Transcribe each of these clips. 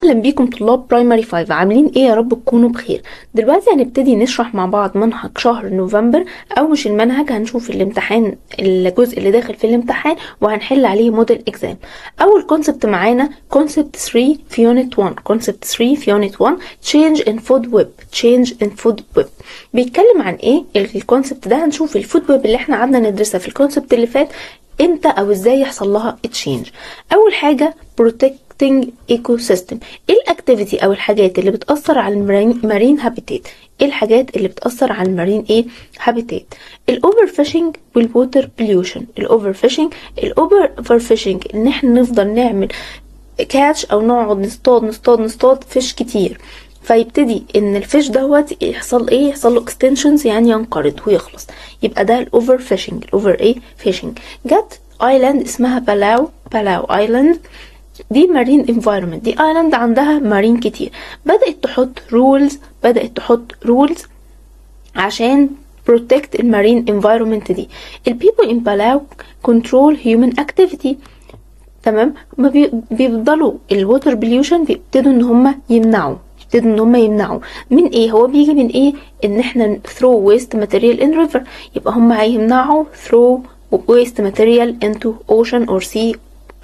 اهلا بيكم طلاب برايمري 5 عاملين ايه يا رب تكونوا بخير دلوقتي هنبتدي نشرح مع بعض منهج شهر نوفمبر او مش المنهج هنشوف الامتحان الجزء اللي داخل في الامتحان وهنحل عليه موديل اكزام اول كونسبت معانا كونسبت 3 في يونت 1 كونسبت 3 في يونت 1 change in food web change in food web بيتكلم عن ايه الكونسبت ده هنشوف الفود ويب اللي احنا قعدنا ندرسها في الكونسبت اللي فات امتى او ازاي يحصل لها تشينج اول حاجه protecting ecosystem ايه الاكتيفيتي او الحاجات اللي بتاثر على المارين هابيتات ايه الحاجات اللي بتاثر على المارين ايه هابيتات الاوفر فيشنج والووتر بوليوشن الاوفر فيشنج الاوفر فيشنج ان احنا نفضل نعمل كاتش او نقعد نصطاد نصطاد نصطاد فيش كتير فيبتدي ان الفيش دوت يحصل ايه يحصل له اكستنشنز يعني ينقرض ويخلص يبقى ده الاوفر فيشنج الاوفر ايه فيشنج جت ايلاند اسمها بالاو بالاو ايلاند دي مارين انفايرمنت دي ايلاند عندها مارين كتير بدات تحط رولز بدات تحط رولز عشان protect المارين environment دي البيبل in بالاو control human activity تمام ما بيفضلوا الووتر بليوشن بيبتدوا ان هم يمنعوا يبتدوا ان هم يمنعوا من ايه هو بيجي من ايه ان احنا throw waste material in river يبقى هم هيمنعوا throw waste material into ocean or sea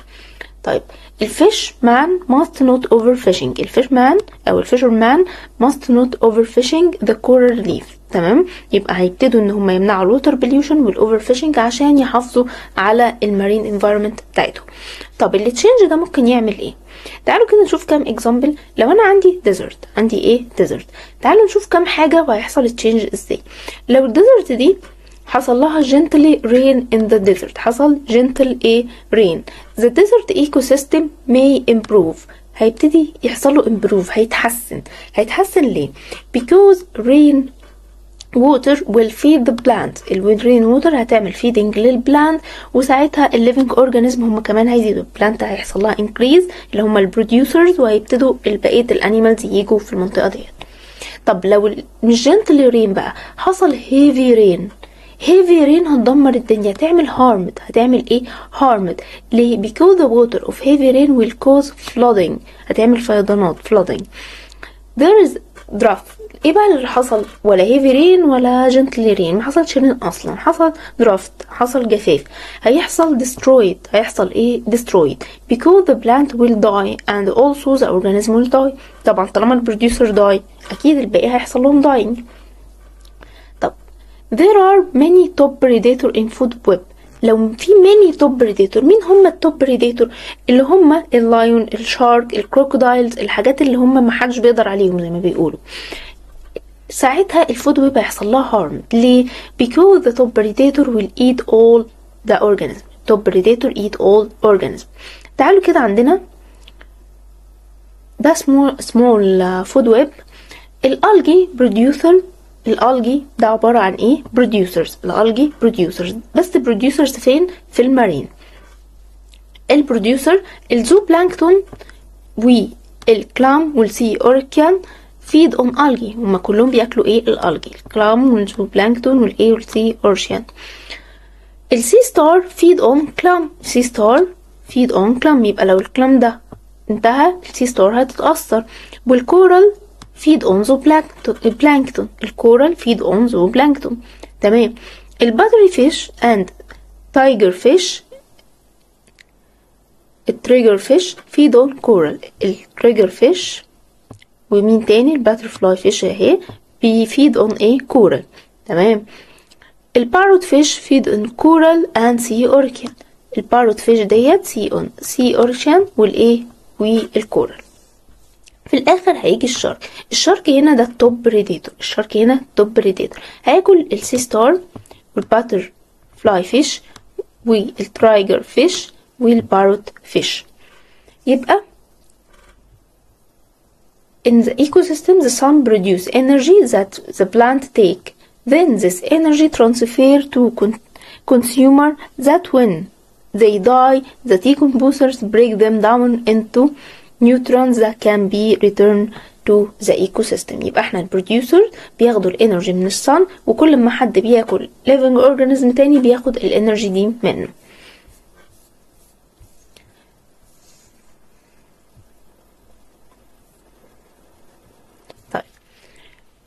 طيب الفيش مان must not overfishing الفيش مان او الفيشر مان must not overfishing the coral reef تمام يبقى هيبتدوا ان هم يمنعوا الووتر بليوشن والاوفر فيشنج عشان يحافظوا على المارين انفايرمنت بتاعتهم طب اللي تشينج ده ممكن يعمل ايه تعالوا كده نشوف كام اكزامبل لو انا عندي ديزرت عندي ايه ديزرت تعالوا نشوف كام حاجه وهيحصل تشينج ازاي لو الديزرت دي حصل لها gently rain in the desert حصل gentle ايه rain the desert ecosystem may improve هيبتدي يحصل له improve هيتحسن هيتحسن ليه because rain water will feed the plant الرين ووتر هتعمل feeding للبلانت وساعتها الليفنج اورجانيزم هم كمان هيزيدوا البلانت هيحصل لها increase اللي هم البروديوسرز وهيبتدوا بقيه الانيمالز يجوا في المنطقه ديت طب لو مش جنتل رين بقى حصل هيفي رين هيفي رين هتدمر الدنيا تعمل هارمد هتعمل ايه هارمد ليه because the water of heavy rain will cause flooding هتعمل فيضانات flooding there is draft ايه بقى اللي حصل ولا هيفي رين ولا جنتل رين ما حصلش رين اصلا حصل درافت حصل جفاف هيحصل destroyed هيحصل ايه destroyed because the plant will die and also the organism will die طبعا طالما البروديوسر die اكيد الباقي هيحصل لهم dying طب there are many top predator in food web لو في ماني توب بريديتور مين هم التوب بريديتور اللي هم اللايون الشارك الكروكودايلز الحاجات اللي هم ما حدش بيقدر عليهم زي ما بيقولوا ساعتها الفود ويب هيحصل لها هارم ليه because the top predator will eat all the organism top predator eat all organism تعالوا كده عندنا ده small small food web الالجي producer الالجي ده عبارة عن ايه producers الالجي producers بس producers فين في المارين البروديوسر الزو بلانكتون والكلام والسي اوركيان feed on algae هما كلهم بياكلوا ايه الالجي الكلام والزو بلانكتون والايه والسي اورشيان السي ستار feed on كلام سي ستار feed on كلام يبقى لو الكلام ده انتهى السي ستار هتتأثر والكورال feed on ذو بلانكتون الكورال feed on ذو بلانكتون تمام الباتري فيش and تايجر فيش التريجر فيش feed on كورال التريجر فيش ومين تاني الباترفلاي فيش اهي بيفيد اون ايه كورال تمام الباروت فيش فيد اون كورال اند سي اوركيان الباروت فيش ديت سي اون سي اوركيان والايه والكورال في الاخر هيجي الشارك الشارك هنا ده التوب بريديتور الشارك هنا التوب بريديتور هياكل السي ستار والباتر فلاي فيش والترايجر فيش والباروت فيش يبقى In the ecosystem, the sun produce energy that the plant take. Then this energy transfer to con consumer that when they die, the decomposers break them down into nutrients that can be returned to the ecosystem يبقى احنا البروديوسر بياخدوا الانرجي من الصن وكل ما حد بياكل living organism تاني بياخد الانرجي دي منه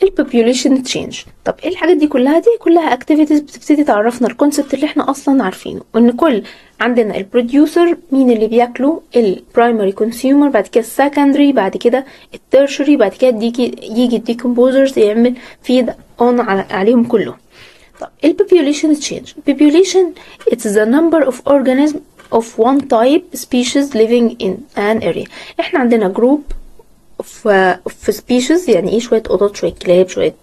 البوبيوليشن تشينج طب ايه الحاجات دي كلها دي كلها اكتيفيتيز بتبتدي تعرفنا الكونسبت اللي احنا اصلا عارفينه ان كل عندنا البروديوسر مين اللي بياكله البرايمري كونسيومر بعد كده السكندري بعد كده التيرشري بعد كده يجي يجي الديكمبوزرز يعمل فيد اون عليهم كلهم طب البوبيوليشن تشينج population it's the number of organism of one type species living in an area احنا عندنا جروب في في species يعني ايه شوية قطط شوية كلاب شوية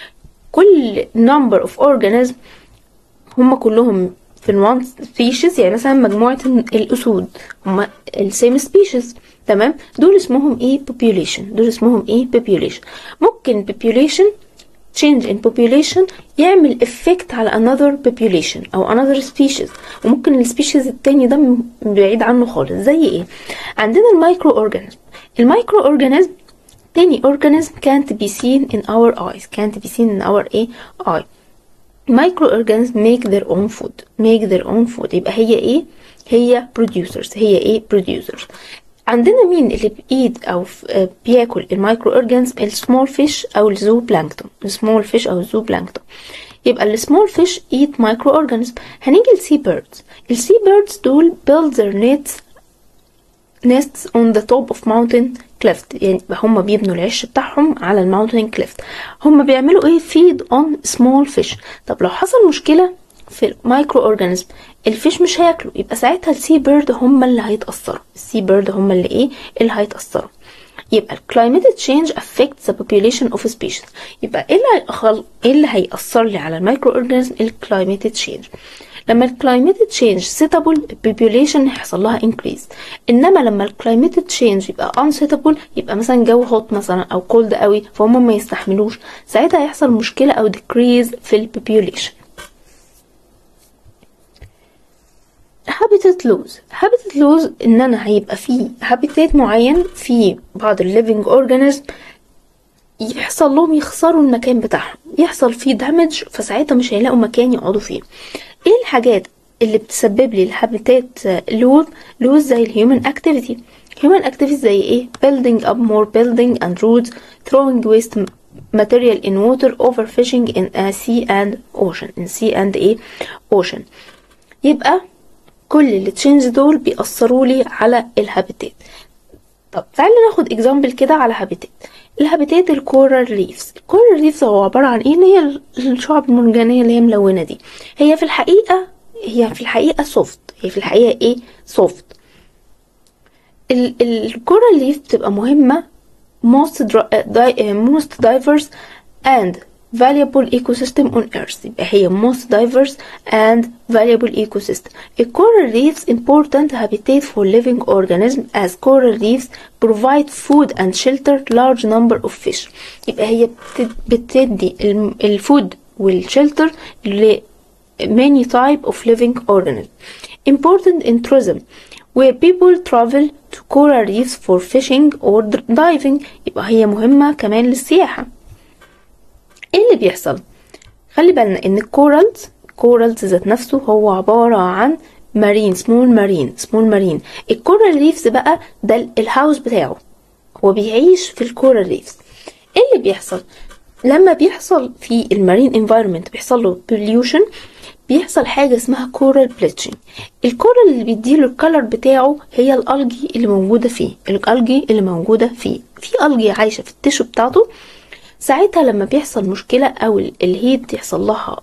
كل number of organism هم كلهم في one species يعني مثلا مجموعة الأسود هم ال same species تمام دول اسمهم ايه population دول اسمهم ايه population ممكن population change in population يعمل effect على another population أو another species وممكن السبيشيز التاني ده بعيد عنه خالص زي ايه عندنا المايكرو اورجانيزم المايكرو اورجانيزم تاني organism can't be seen in our eyes can't be seen in our ايه eye microorganisms make their own food make their own food يبقى هي ايه هي producers هي ايه producers عندنا مين اللي بإيد أو بياكل المايكرو اورجانز السمول فيش أو الزو بلانكتون السمول فيش أو الزو بلانكتون يبقى السمول فيش eat مايكرو اورجانيزم هنيجي السي بيردز السي بيردز دول build their nets nests on the top of mountain cleft يعني هم بيبنوا العش بتاعهم على الماونتن كليفت هم بيعملوا ايه feed on small fish طب لو حصل مشكلة في المايكرو اورجانيزم الفيش مش هياكلوا يبقى ساعتها السي بيرد هم اللي هيتأثروا السي بيرد هم اللي ايه اللي هيتأثروا يبقى climate change affects the population of species يبقى ايه اللي هيأخل... ايه اللي هيأثر لي على المايكرو اورجانيزم الكلايميت تشينج لما الكلايميت تشينج suitable population هيحصل لها increase انما لما الكلايميت تشينج يبقى unsuitable يبقى مثلا جو هوت مثلا او كولد قوي فهم ما يستحملوش ساعتها هيحصل مشكله او decrease في البوبيوليشن هابيتات لوز هابيتات لوز ان انا هيبقى في هابيتات معين في بعض الليفينج اورجانيزم يحصل لهم يخسروا المكان بتاعهم يحصل فيه دامج فساعتها مش هيلاقوا مكان يقعدوا فيه ايه الحاجات اللي بتسبب لي الهابيتات لوز لوز زي الهيومن اكتيفيتي human activities زي ايه building up more building and roads throwing waste material in water overfishing in a sea and ocean in sea and ايه ocean يبقى كل التشينج دول بيأثروا لي على الهابيتات طب تعالى ناخد اكزامبل كده على هابيتات الهابيتات الكورال ريفز الكورال ريفز هو عبارة عن ايه اللي هي الشعب المرجانية اللي هي ملونة دي هي في الحقيقة هي في الحقيقة سوفت هي في الحقيقة ايه سوفت الكورال ريف بتبقى مهمة most, most diverse and valuable ecosystem on earth يبقى هي most diverse and valuable ecosystem A coral reefs important habitat for living organisms as coral reefs provide food and shelter large number of fish يبقى هي بتدي الفود والشلتر ل many type of living organisms important in tourism where people travel to coral reefs for fishing or diving يبقى هي مهمة كمان للسياحة ايه اللي بيحصل خلي بالنا ان الكورالز كورالز ذات نفسه هو عبارة عن مارين سمول مارين سمول مارين الكورال ريفز بقى ده الهاوس بتاعه هو بيعيش في الكورال ريفز ايه اللي بيحصل لما بيحصل في المارين انفايرمنت بيحصل له بوليوشن بيحصل حاجة اسمها كورال بليتشنج الكورال اللي بيديله الكالر بتاعه هي الالجي اللي موجودة فيه الالجي اللي موجودة فيه في الجي عايشة في التشو بتاعته ساعتها لما بيحصل مشكلة أو الهيت يحصل لها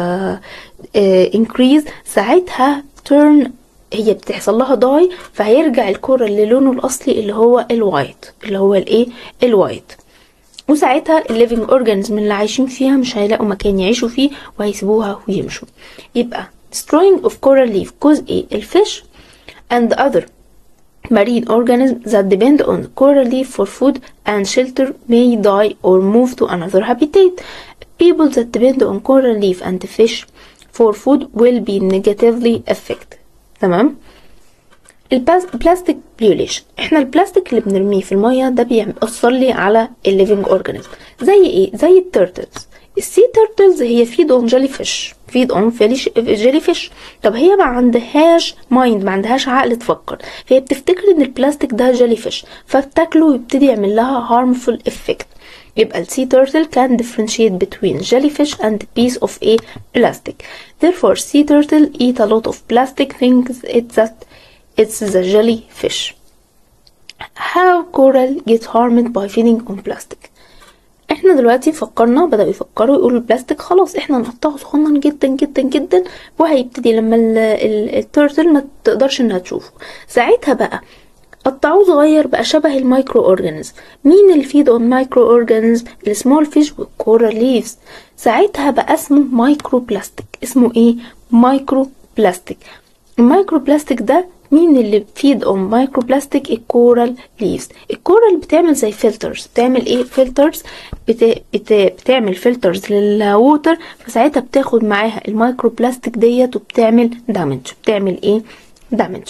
انكريز ساعتها تيرن هي بتحصل لها داي فهيرجع الكورة للونه الأصلي اللي هو الوايت اللي هو الايه الوايت وساعتها الليفينج اورجانيزم اللي عايشين فيها مش هيلاقوا مكان يعيشوا فيه وهيسيبوها ويمشوا يبقى destroying of coral reef جزء ايه الفيش and other marine organisms that depend on coral reef for food and shelter may die or move to another habitat. People that depend on coral reef and fish for food will be negatively affected. تمام؟ البلاستيك بيوليشن احنا البلاستيك اللي بنرميه في المية ده بيأثر لي على الليفينج اورجانيزم زي ايه زي التيرتلز السي تيرتلز هي فيد اون جيلي فيش فيد اون جيلي فيش طب هي ما عندهاش مايند ما عندهاش عقل تفكر فهي بتفتكر ان البلاستيك ده جيلي فيش فبتاكله ويبتدي يعمل لها هارمفul افكت يبقى ال sea turtle can differentiate between jellyfish and piece of a plastic therefore sea turtle eat a lot of plastic thinks it that it's the jellyfish how coral get harmed by feeding on plastic احنا دلوقتي فكرنا بدأوا يفكروا يقولوا البلاستيك خلاص احنا نقطعه صغنن جدا جدا جدا وهيبتدي لما التورتل ما تقدرش انها تشوفه ساعتها بقى قطعوه صغير بقى شبه المايكرو اورجانيزم مين اللي فيد اون مايكرو اورجانيزم السمول فيش والكورال ليفز ساعتها بقى اسمه مايكرو بلاستيك اسمه ايه مايكرو بلاستيك المايكرو بلاستيك ده مين اللي فيد اون مايكرو بلاستيك الكورال ليفز الكورال بتعمل زي فلترز بتعمل ايه فلترز بت... بت... بتعمل فلترز للووتر فساعتها بتاخد معاها المايكرو بلاستيك ديت وبتعمل دامج بتعمل ايه دامج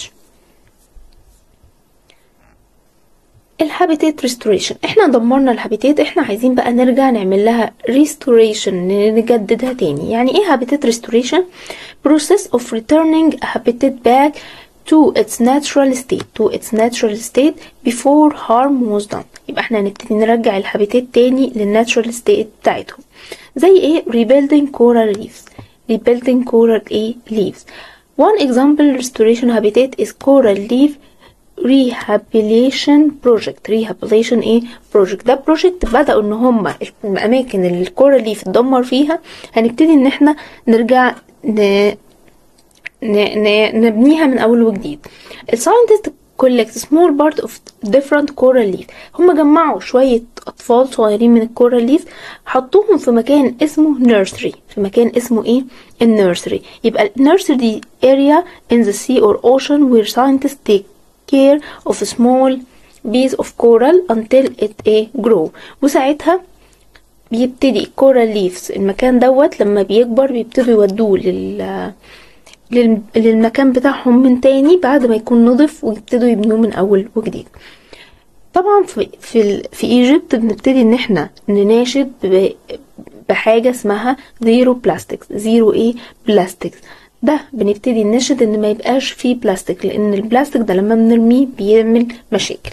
الهابيتات ريستوريشن احنا دمرنا الهابيتات احنا عايزين بقى نرجع نعمل لها ريستوريشن نجددها تاني يعني ايه هابيتات ريستوريشن process of returning a habitat back to its natural state to its natural state before harm was done يبقى احنا هنبتدي نرجع الهابيتات تاني للناتشرال ستيت بتاعتهم زي ايه rebuilding coral reefs rebuilding coral ايه leaves one example restoration habitat is coral reef rehabilitation project rehabilitation ايه project ده project بدأوا ان هم الاماكن اللي الكورال ليف اتدمر فيها هنبتدي ان احنا نرجع ن... ن... نبنيها من اول وجديد الساينتست collect small part of different coral leaf هم جمعوا شوية أطفال صغيرين من الكورال ليف حطوهم في مكان اسمه nursery في مكان اسمه ايه النيرسري يبقى nursery دي area in the sea or ocean where scientists take care of a small piece of coral until it a grow وساعتها بيبتدي coral leaves المكان دوت لما بيكبر بيبتدوا يودوه لل للمكان بتاعهم من تاني بعد ما يكون نضف ويبتدوا يبنوه من اول وجديد طبعا في في في ايجيبت بنبتدي ان احنا نناشد بحاجه اسمها زيرو بلاستيكس زيرو ايه بلاستيكس ده بنبتدي نناشد ان ما يبقاش فيه بلاستيك لان البلاستيك ده لما بنرميه بيعمل مشاكل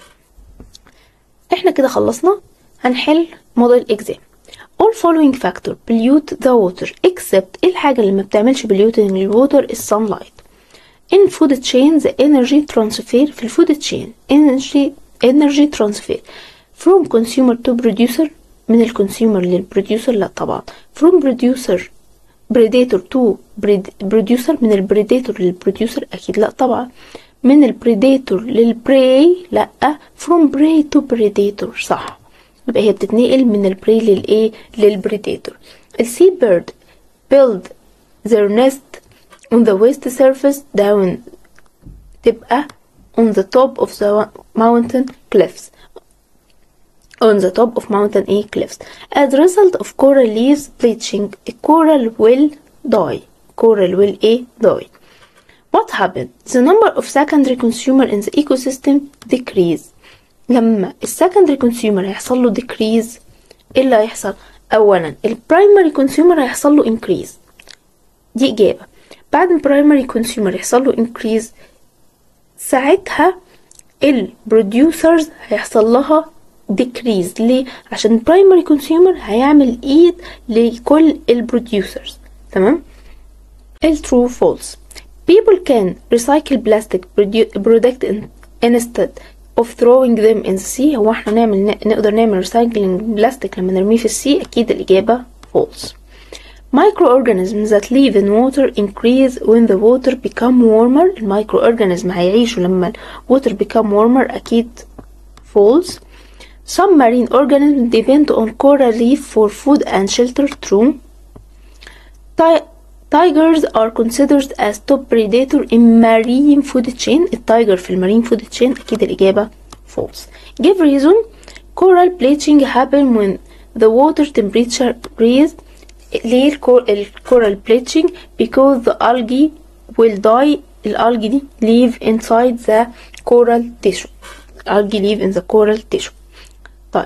احنا كده خلصنا هنحل موديل اكزام all following factor pollute the water except الحاجة اللي ما بتعملش polluting للووتر is sunlight in food chain the energy transfer في الفود chain energy energy transfer from consumer to producer من الكونسيومر للبروديوسر لا طبعا from producer predator to producer من البريديتور للبروديوسر اكيد لا طبعا من البريديتور للبراي لا from prey to predator صح يبقى هي بتتنقل من البري للايه للبريديتور السي بيرد build their nest on the west surface down تبقى on the top of the mountain cliffs on the top of mountain A cliffs. As a result of coral leaves bleaching, a coral will die. Coral will A die. What happened? The number of secondary consumer in the ecosystem decrease. لما السكندري كونسيومر هيحصل له decrease ايه اللي هيحصل؟ اولا البرايمري كونسيومر هيحصل له increase دي اجابة بعد البرايمري كونسيومر يحصل له increase ساعتها البروديوسرز هيحصل لها decrease ليه عشان primary consumer هيعمل ايد لكل البروديوسرز تمام ال true false people can recycle plastic product instead of throwing them in the sea هو احنا نعمل نقدر نعمل recycling بلاستيك لما نرميه في السي اكيد الاجابة false microorganisms that live in water increase when the water become warmer المايكرو هيعيشوا لما water become warmer اكيد false Some marine organisms depend on coral reef for food and shelter. True. Ti- tigers are considered as top predator in marine food chain. التايجر في المارين food chain أكيد الإجابة false. Give reason. Coral bleaching happen when the water temperature raised. ليه الكورال bleaching? Because the algae will die. الالجي دي live inside the coral tissue. algae live in the coral tissue. طيب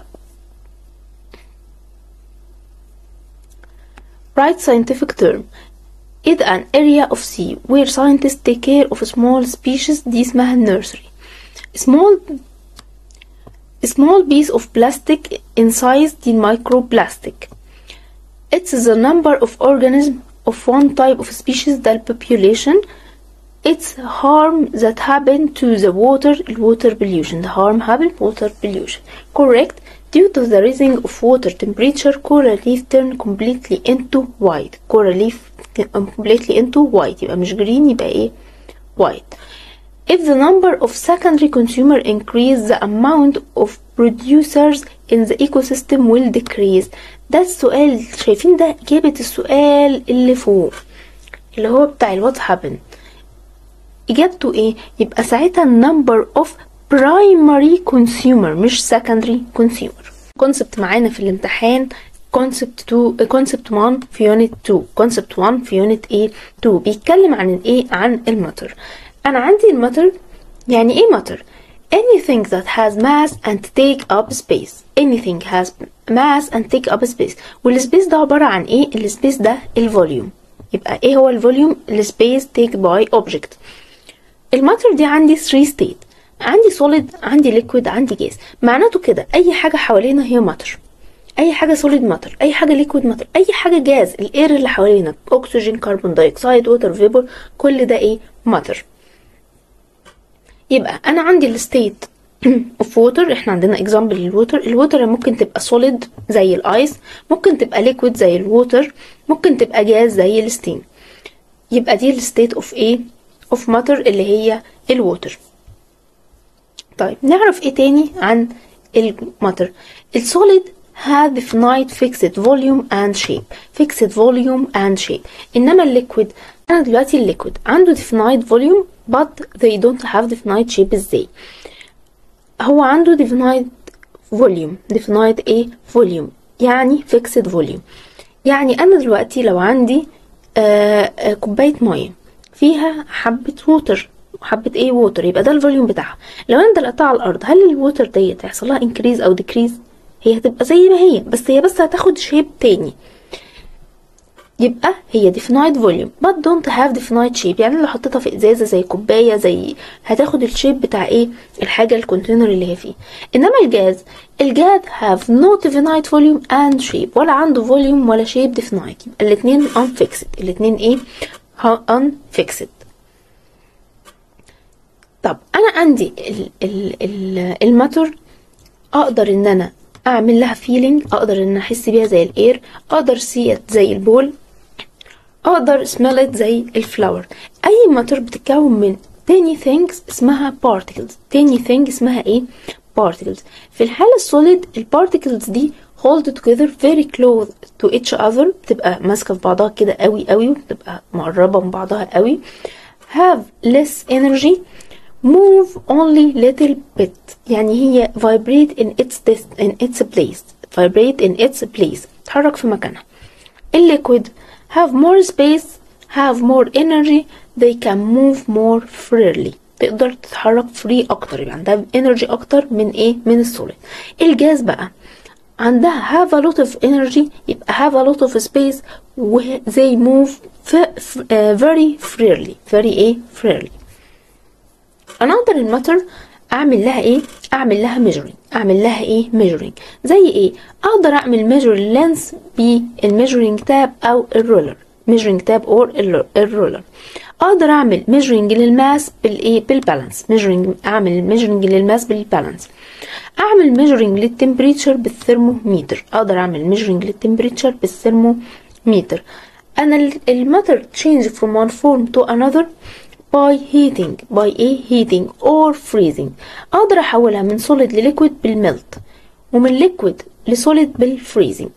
Right scientific term is an area of sea where scientists take care of small species دي اسمها nursery small small piece of plastic in size the microplastic it's the number of organisms of one type of species that population it's harm that happen to the water water pollution the harm happen water pollution correct due to the rising of water temperature coral reef turn completely into white coral reef completely into white يبقى مش green يبقى ايه white if the number of secondary consumer increase the amount of producers in the ecosystem will decrease ده السؤال شايفين ده إجابة السؤال اللي فوق اللي هو بتاع الوات happen إجابته إيه؟ يبقى ساعتها number of primary consumer مش secondary consumer concept معانا في الامتحان concept 2 concept 1 في unit 2 concept 1 في unit A 2 بيتكلم عن الايه عن الماتر انا عندي الماتر يعني ايه ماتر anything that has mass and take up space anything has mass and take up space والسبيس ده عبارة عن ايه السبيس ده الفوليوم يبقى ايه هو الفوليوم السبيس take by object الماتر دي عندي 3 state عندي solid عندي liquid عندي gas معناته كده اي حاجة حوالينا هي ماتر اي حاجه سوليد ماتر اي حاجه ليكويد ماتر اي حاجه جاز الاير اللي حوالينا اكسجين كربون دايوكسيد ووتر فيبر كل ده ايه ماتر يبقى انا عندي الستيت اوف ووتر احنا عندنا اكزامبل للووتر الووتر ممكن تبقى سوليد زي الايس ممكن تبقى ليكويد زي الووتر ممكن تبقى جاز زي الستيم يبقى دي الستيت اوف ايه اوف ماتر اللي هي الووتر طيب نعرف ايه تاني عن الماتر السوليد have definite fixed volume and shape fixed volume and shape انما الليكويد انا دلوقتي الليكويد عنده definite volume but they don't have definite shape ازاي هو عنده definite volume definite ايه volume يعني fixed volume يعني انا دلوقتي لو عندي آه آه كوبايه ميه فيها حبه ووتر حبه ايه ووتر يبقى ده الفوليوم بتاعها لو انا دلقتها على الارض هل الووتر ديت هيحصل لها انكريز او ديكريز هي هتبقى زي ما هي بس هي بس هتاخد شيب تاني يبقى هي definite volume but don't have definite shape يعني لو حطيتها في ازازه زي كوبايه زي هتاخد الشيب بتاع ايه الحاجه الكونتينر اللي هي فيه انما الجاز الجاز have no definite volume and shape ولا عنده volume ولا shape definite يبقى الاتنين unfixed الاتنين ايه unfixed طب انا عندي ال ال ال الماتر اقدر ان انا اعمل لها فيلينج اقدر ان احس بيها زي الاير اقدر سي زي البول اقدر سميل زي الفلاور اي ماتر بتتكون من تاني things اسمها particles تاني thing اسمها ايه particles في الحالة السوليد البارتيكلز دي hold together very close to each other بتبقى ماسكة في بعضها كده قوي قوي وبتبقى مقربة من بعضها قوي have less energy move only little bit يعني هي vibrate in its in its place vibrate in its place تتحرك في مكانها الليكويد have more space have more energy they can move more freely تقدر تتحرك فري اكتر يبقى عندها انرجي اكتر من ايه من السوليد الجاز بقى عندها have a lot of energy يبقى have a lot of space و they move very freely very ايه freely انا اقدر الماتر اعمل لها ايه اعمل لها measuring اعمل لها ايه measuring زي ايه اقدر اعمل measure length بالmeasuring تاب او الرولر measuring تاب اور الرولر اقدر اعمل measuring للماس بالايه بالبالانس measuring اعمل measuring للماس بالبالانس اعمل measuring للتمبريتشر بالثرمومتر اقدر اعمل measuring للتمبريتشر بالثرمومتر انا الماتر change from one form to another by heating by ايه heating or freezing اقدر احولها من solid لليكويد بالملت ومن ليكويد لسوليد بالفريزنج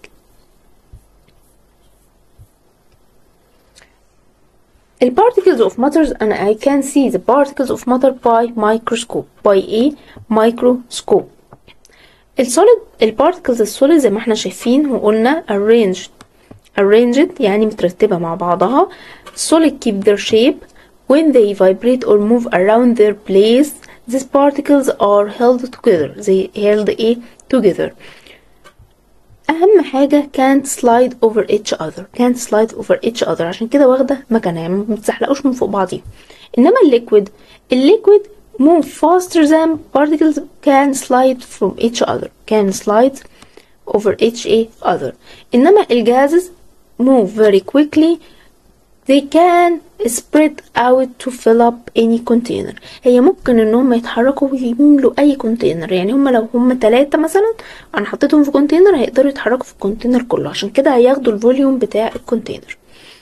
The particles of matter and I can see the particles of matter by microscope by a microscope السوليد البارتكلز السوليد زي ما احنا شايفين وقلنا arranged arranged يعني مترتبة مع بعضها solid keep their shape when they vibrate or move around their place these particles are held together they held a together اهم حاجة can't slide over each other can't slide over each other عشان كده واخدة مكانها يعني ما بتزحلقوش من فوق بعضيهم انما الليكويد الليكويد move faster than particles can slide from each other can slide over each other إنما الجازز move very quickly they can spread out to fill up any container هي ممكن ان هم يتحركوا ويملوا اي كونتينر يعني هم لو هم تلاتة مثلا انا حطيتهم في كونتينر هيقدروا يتحركوا في الكونتينر كله عشان كده هياخدوا الفوليوم بتاع الكونتينر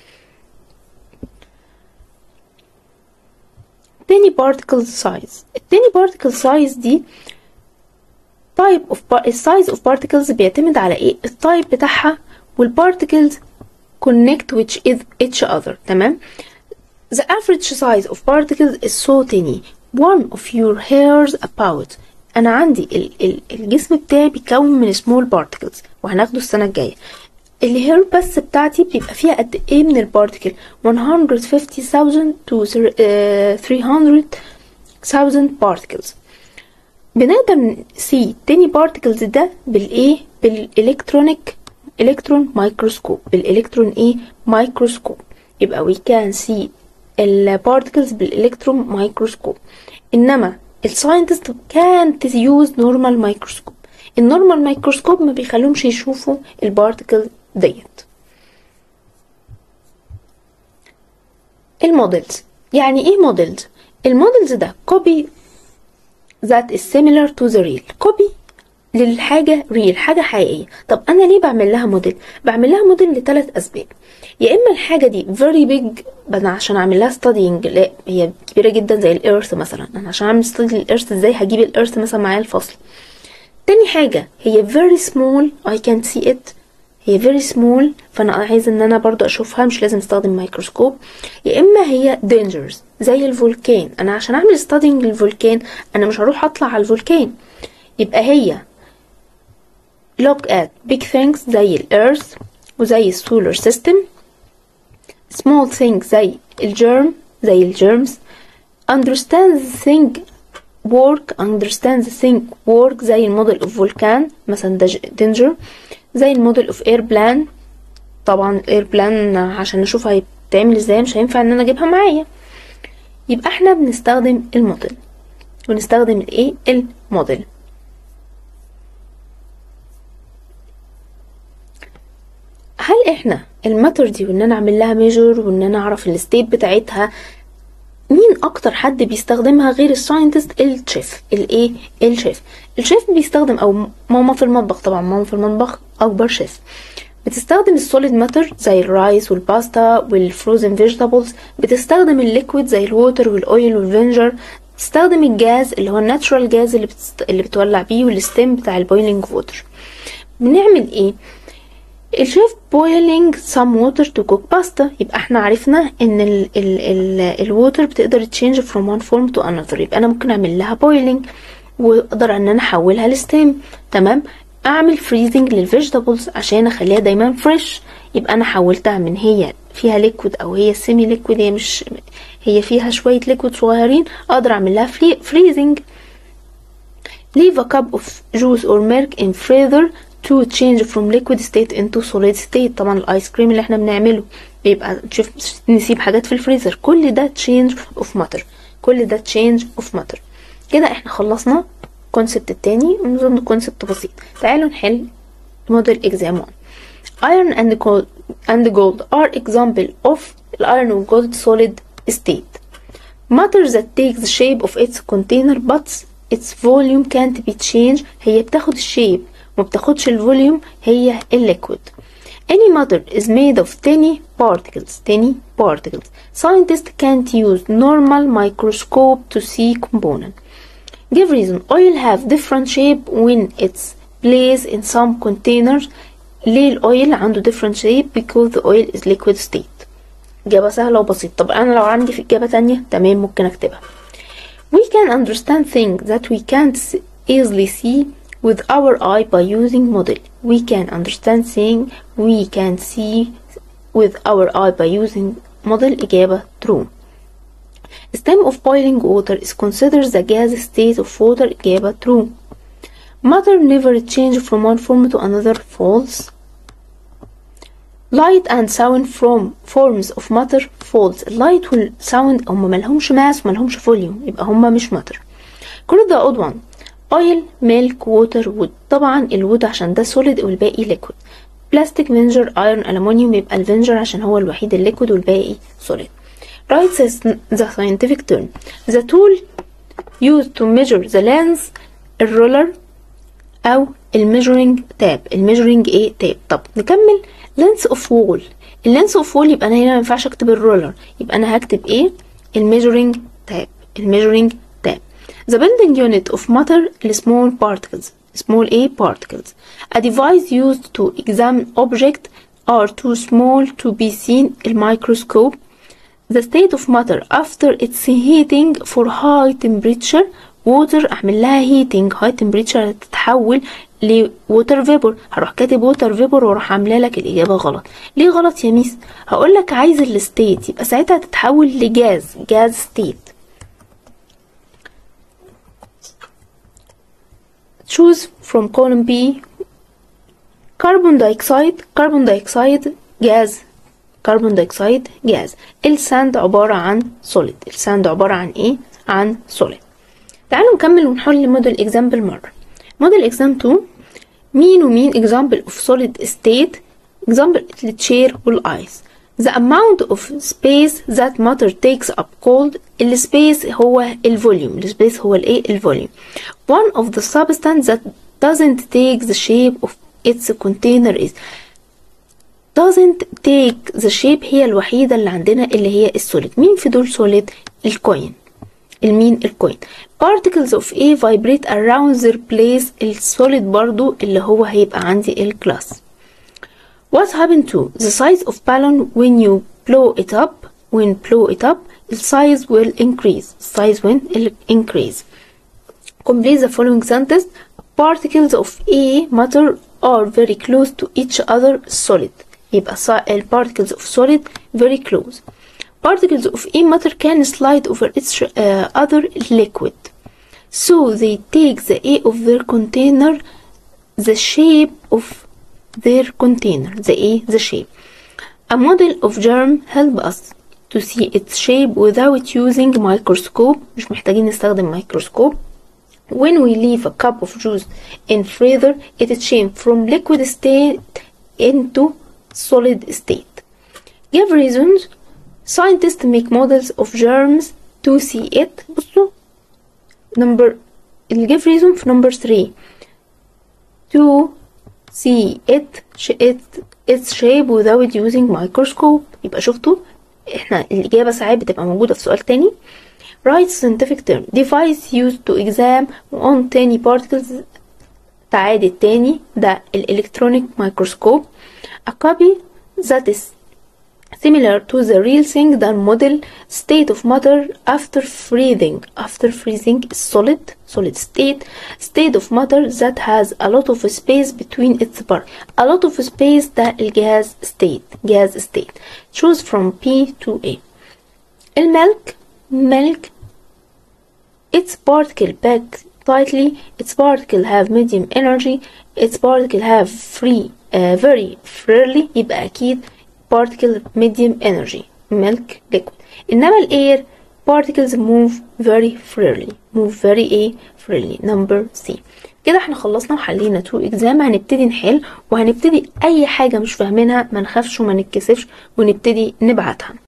تاني particle size التاني particle size دي type of par- السايز of particles بيعتمد على ايه التايب بتاعها والparticles connect which is each other تمام the average size of particles is so tiny one of your hairs about انا عندي ال ال الجسم بتاعي بيتكون من small particles وهناخده السنة الجاية الهير بس بتاعتي بيبقى فيها قد ايه من البارتيكل 150,000 to 300,000 particles بنقدر نسي تاني بارتكلز ده بالايه بالالكترونيك الكترون مايكروسكوب بالالكترون ايه مايكروسكوب يبقى we can see البارتكلز بالالكترون مايكروسكوب انما الساينتست كانت يوز نورمال مايكروسكوب النورمال مايكروسكوب ما بيخليهمش يشوفوا البارتكل ديت المودلز يعني ايه مودلز المودلز ده كوبي that is similar to the real كوبي للحاجة ريل حاجة حقيقية طب أنا ليه بعمل لها موديل بعمل لها موديل لثلاث أسباب يا إما الحاجة دي very big أنا عشان أعمل لها studying لا هي كبيرة جدا زي الإيرث مثلا أنا عشان أعمل study للإيرث إزاي هجيب الإيرث مثلا معايا الفصل تاني حاجة هي very small I can see it هي very small فانا عايز ان انا برضو اشوفها مش لازم استخدم ميكروسكوب يا اما هي dangerous زي الفولكان انا عشان اعمل studying للفولكان انا مش هروح اطلع على الفولكان يبقى هي look at big things زي الارث وزي السولار سيستم small things زي الجيرم زي الجيرمز understand the thing work understand the thing work زي الموديل اوف فولكان مثلا ده danger زي الموديل اوف اير بلان طبعا الاير بلان عشان نشوف هيتعمل ازاي مش هينفع ان انا اجيبها معايا يبقى احنا بنستخدم الموديل ونستخدم الايه الموديل هل احنا الماتر دي وان انا اعمل لها ميجر وان انا اعرف الستيت بتاعتها مين اكتر حد بيستخدمها غير الساينتست الشيف الايه الشيف الشيف بيستخدم او ماما في المطبخ طبعا ماما في المطبخ اكبر شيف بتستخدم السوليد ماتر زي الرايس والباستا والفروزن فيجيتابلز بتستخدم الليكويد زي الووتر والاويل والفينجر بتستخدم الجاز اللي هو الناتشورال جاز اللي, بتست... اللي بتولع بيه والستيم بتاع البويلينج ووتر بنعمل ايه الشيف boiling some water to cook pasta يبقى احنا عرفنا ان ال ال ال الووتر بتقدر تشينج from one form to another يبقى انا ممكن اعمل لها boiling واقدر ان انا احولها لستيم تمام اعمل freezing للفيجيتابلز عشان اخليها دايما فريش يبقى انا حولتها من هي فيها ليكويد او هي سيمي ليكويد هي مش هي فيها شويه ليكويد صغيرين اقدر اعمل لها freezing leave a cup of juice or milk in freezer to change from liquid state into solid state طبعا الايس كريم اللي احنا بنعمله بيبقى نشوف نسيب حاجات في الفريزر كل ده change of matter كل ده change of matter كده احنا خلصنا الكونسبت التاني نظن كونسبت بسيط تعالوا نحل موديل exam 1 iron and gold and gold are example of iron and gold solid state matter that takes the shape of its container but its volume can't be changed هي بتاخد الشيب ما بتاخدش الفوليوم هي الليكويد any matter is made of tiny particles tiny particles scientists can't use normal microscope to see component give reason oil have different shape when it's placed in some containers ليه الاويل عنده different shape because the oil is liquid state إجابة سهلة وبسيطة طب أنا لو عندي في إجابة تانية تمام ممكن أكتبها we can understand things that we can't easily see with our eye by using model. We can understand things we can see with our eye by using model إجابة true. Stem of boiling water is considered the gas state of water إجابة true. Matter never change from one form to another false. Light and sound from forms of matter false. Light والsound هما ملهمش mass وملهمش volume يبقى هما مش matter. كل ده odd one oil milk water wood طبعا الوود عشان ده solid والباقي liquid بلاستيك فينجر ايرون الومنيوم يبقى الفينجر عشان هو الوحيد الليكويد والباقي solid write the scientific term the tool used to measure the length الرولر او الميجرنج تاب الميجرنج ايه تاب طب نكمل length of wall اللينس اوف وول يبقى انا هنا ما ينفعش اكتب الرولر يبقى انا هكتب ايه الميجرنج تاب الميجرنج تاب the building unit of matter small particles small a particles a device used to examine object are too small to be seen in microscope the state of matter after its heating for high temperature water اعمل لها heating high temperature تتحول لووتر فيبور هروح كاتب ووتر فيبور واروح عامله لك الاجابه غلط ليه غلط يا ميس هقول لك عايز الستيت يبقى ساعتها تتحول لجاز جاز ستيت choose from column B carbon dioxide carbon dioxide جاز كربون دايوكسيد جاز الساند عبارة عن solid الساند عبارة عن ايه عن solid تعالوا نكمل ونحل موديل اكزامبل مرة موديل اكزام 2 مين ومين example of solid state example التشير والايس the amount of space that matter takes up called السبيس هو الفوليوم السبيس هو الايه الفوليوم one of the substance that doesn't take the shape of its container is doesn't take the shape هي الوحيدة اللي عندنا اللي هي السوليد مين في دول سوليد الكوين المين الكوين particles of A vibrate around their place السوليد برضو اللي هو هيبقى عندي الكلاس what happened to the size of balloon when you blow it up when blow it up the size will increase size will increase complete the following sentence particles of A matter are very close to each other solid يبقى ال particles of solid very close particles of A matter can slide over each uh, other liquid so they take the A of their container the shape of their container the A the shape a model of germ help us to see its shape without using microscope مش محتاجين نستخدم microscope when we leave a cup of juice in freezer it changes from liquid state into solid state give reasons scientists make models of germs to see it بصوا number ال give reason في number 3 to see it it its shape without using microscope يبقى شفتوا احنا الإجابة ساعات بتبقى موجودة في سؤال تاني write scientific term device used to examine on tiny particles تعاد التاني ده الالكترونيك مايكروسكوب a copy that is similar to the real thing the model state of matter after freezing after freezing is solid solid state state of matter that has a lot of space between its parts a lot of space ده الجاز state gas state choose from P to A الملك milk its particle packed tightly its particle have medium energy its particle have free uh, very freely يبقى أكيد particle medium energy milk liquid إنما الأير particles move very freely move very a freely number C كده احنا خلصنا وحلينا تو اكزام هنبتدي نحل وهنبتدي اي حاجة مش فاهمينها ما نخافش وما نتكسفش ونبتدي نبعتها